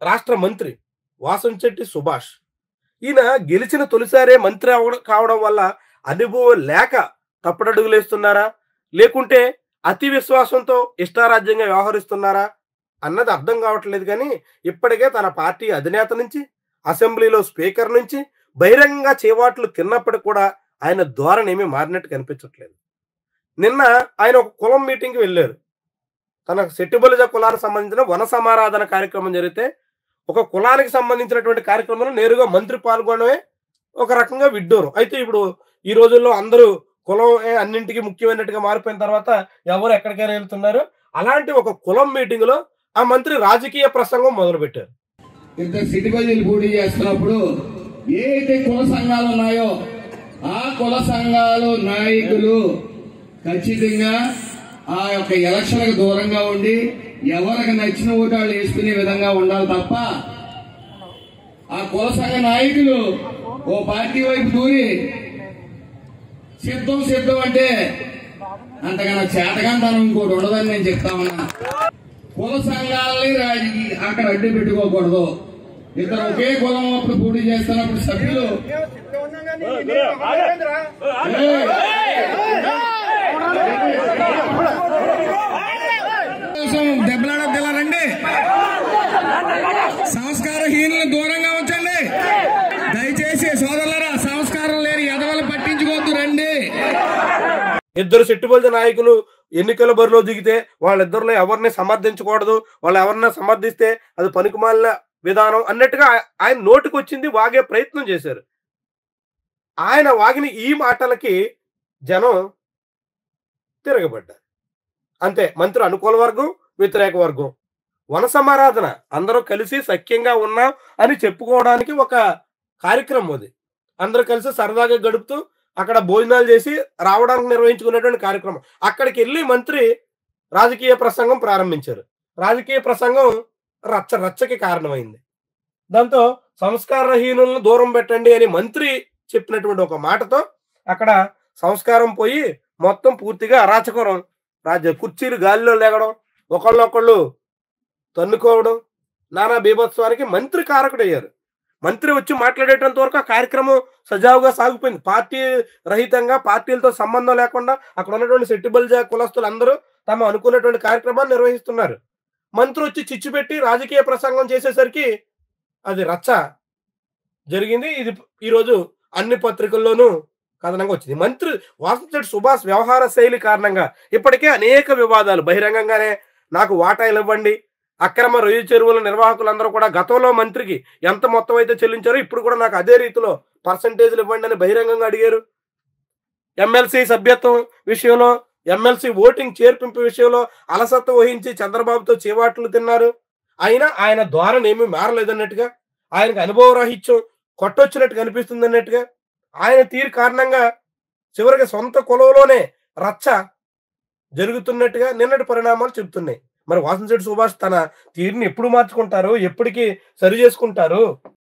రాష్ట్ర మంత్రి వాసంశెట్టి సుభాష్ ఈయన గెలిచిన తొలిసారే మంత్రి అవడం కావడం వల్ల అనుభవం లేక తప్పుడడుగులేస్తున్నారా లేకుంటే అతి విశ్వాసంతో ఇష్టారాజ్యంగా వ్యవహరిస్తున్నారా అన్నది అర్థం కావట్లేదు కానీ ఇప్పటికే తన పార్టీ అధినేత నుంచి అసెంబ్లీలో స్పీకర్ నుంచి బహిరంగంగా చేవాట్లు తిన్నప్పటికి కూడా ఆయన ధోరణి ఏమీ మారినట్టు కనిపించట్లేదు నిన్న ఆయన ఒక కులం మీటింగ్కి వెళ్ళారు తన సెట్టిబలిజ కులానికి సంబంధించిన వన సమారాధన కార్యక్రమం జరిగితే ఒక కులానికి సంబంధించినటువంటి కార్యక్రమంలో నేరుగా మంత్రి పాల్గొనడమే ఒక రకంగా విడ్డూరం అయితే ఇప్పుడు ఈ రోజుల్లో అందరూ కులం ఏ అన్నింటికి ముఖ్యమైనట్టుగా మారిపోయిన తర్వాత ఎవరు ఎక్కడికైనా వెళ్తున్నారు అలాంటి ఒక కులం మీటింగ్ లో ఆ మంత్రి రాజకీయ ప్రసంగం మొదలు పెట్టారు ఇంత సిటీ బజీలు పోటీ చేస్తున్నప్పుడు ఏ అయితే కుల సంఘాలు ఉన్నాయో ఆ కుల సంఘాలు నాయకులు ఖచ్చితంగా ఆ యొక్క ఎలక్షన్లకు దూరంగా ఉండి ఎవరికి నచ్చిన ఓటు వాళ్ళు వేసుకునే విధంగా ఉండాలి తప్ప ఆ కుల సంఘ నాయకులు ఓ పార్టీ వైపు దూరి సిద్ధం సిద్ధం అంటే అంతకన్నా చేతకంతనం ఇంకోటి ఉండదని నేను చెప్తా ఉన్నా కుల సంఘాలని రాజకీయ అక్కడ అడ్డు పెట్టుకోకూడదు ఇద్దరు ఒకే కులం అప్పుడు పోటీ చేస్తున్నప్పుడు సభ్యులు ఏయ్! కోసం దెబ్బలాడొద్దు రండి సంస్కారహీనులు దూరంగా ఉంచండి దయచేసి సోదరులరా సంస్కారం లేని ఎదవలు పట్టించుకోవద్దు రండి ఇద్దరు సెట్టుబల్జ నాయకులు ఎన్నికల బరిలో దిగితే వాళ్ళిద్దరిలో ఎవరిని సమర్థించకూడదు వాళ్ళు ఎవరిని సమర్థిస్తే అది పనికిమాలిన విధానం అన్నట్టుగా ఆ- ఆయన నోటికి వచ్చింది వాగే ప్రయత్నం చేశారు ఆయన వాగిన ఈ మాటలకి జనం తిరగబడ్డారు అంతే మంత్రి అనుకూల వర్గం వ్యతిరేక వర్గం వన సమారాధన అందరూ కలిసి సఖ్యంగా ఉన్నాం అని చెప్పుకోవడానికి ఒక కార్యక్రమం అది అందరూ కలిసి సరదాగా గడుపుతూ అక్కడ భోజనాలు చేసి రావడానికి నిర్వహించుకునేటువంటి కార్యక్రమం అక్కడికి వెళ్ళి మంత్రి రాజకీయ ప్రసంగం ప్రారంభించారు రాజకీయ ప్రసంగం రచ్చ రచ్చకి కారణమైంది దాంతో సంస్కారహీనులను దూరం పెట్టండి అని మంత్రి చెప్పినటువంటి ఒక మాటతో అక్కడ సంస్కారం పోయి మొత్తం పూర్తిగా అరాచకరం రాజ్య కుర్చీలు గాలిలో లేగడం ఒకళ్ళొకళ్ళు తన్నుకోవడం నానా బీభత్సవానికి మంత్రి కారకుడయ్యారు మంత్రి వచ్చి మాట్లాడేటంత వరకు ఆ కార్యక్రమం సజావుగా సాగిపోయింది పార్టీ రహితంగా పార్టీలతో సంబంధం లేకుండా అక్కడ ఉన్నటువంటి సెట్టిబల్జా కులస్తులు అందరూ తమ అనుకున్నటువంటి కార్యక్రమాన్ని నిర్వహిస్తున్నారు మంత్రి వచ్చి చిచ్చు పెట్టి రాజకీయ ప్రసంగం చేసేసరికి అది రచ్చ జరిగింది ఇది ఈరోజు అన్ని పత్రికల్లోనూ కథనంగా వచ్చింది మంత్రి వాసంశెట్టి సుభాష్ వ్యవహార శైలి కారణంగా ఇప్పటికే అనేక వివాదాలు బహిరంగంగానే నాకు వాటాలు ఇవ్వండి అక్రమ రొయ్య చెరువుల నిర్వాహకులందరూ కూడా గతంలో మంత్రికి ఎంత మొత్తం అయితే చెల్లించారో ఇప్పుడు కూడా నాకు అదే రీతిలో పర్సంటేజ్లు ఇవ్వండి అని బహిరంగంగా అడిగారు ఎమ్మెల్సీ సభ్యత్వం విషయంలో ఎమ్మెల్సీ ఓటింగ్ చేర్పింపు విషయంలో అలసత్వం వహించి చంద్రబాబుతో చేవాట్లు తిన్నారు అయినా ఆయన ధోరణి ఏమీ మారలేదన్నట్టుగా ఆయనకు అనుభవ రాహిత్యం కొట్టొచ్చినట్టు కనిపిస్తుంది అన్నట్టుగా ఆయన తీరు కారణంగా చివరికి సొంత కులంలోనే రచ్చ జరుగుతున్నట్టుగా నిన్నటి పరిణామాలు చెబుతున్నాయి మరి వాసంశెట్టి సుభాష్ తన తీరుని ఎప్పుడు మార్చుకుంటారు ఎప్పటికి సరి చేసుకుంటారు